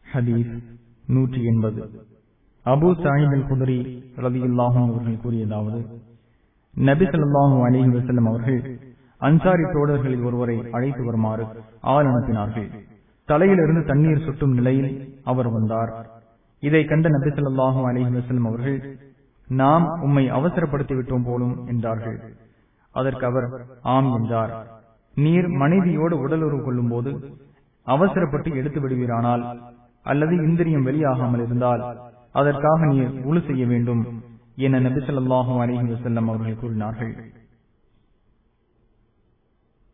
ஹதீஸ் நூற்றி எண்பது அபு சாயித் அல் குதிரி ரதியுல்லாஹும் அவர்கள் கூறியதாவது நபி ஸல்லல்லாஹு அலைஹி வஸல்லம் அவர்கள் அன்சாரி தோழர்களில் ஒருவரை அழைத்து வருமாறு ஆள் அனுப்பினார்கள் தலையிலிருந்து தண்ணீர் சுட்டும் நிலையில் அவர் வந்தார் இதை கண்ட நபி ஸல்லல்லாஹு அலைஹி வஸல்லம் அவர்கள் நாம் உம்மை அவசரப்படுத்தி விட்டோம் போலும் என்றார்கள் அதற்கு அவர் ஆம் என்றார் நீர் மனைவியோடு உடலுறவு கொள்ளும் போது அவசரப்பட்டு எடுத்து விடுவீரானால் அல்லது இந்திரியம் வெளியாகாமல் இருந்தால் அதற்காக நீர் உழு செய்ய வேண்டும் என நபி ஸல்லல்லாஹு அலைஹி வஸல்லம் அவர்கள் கூறினார்கள்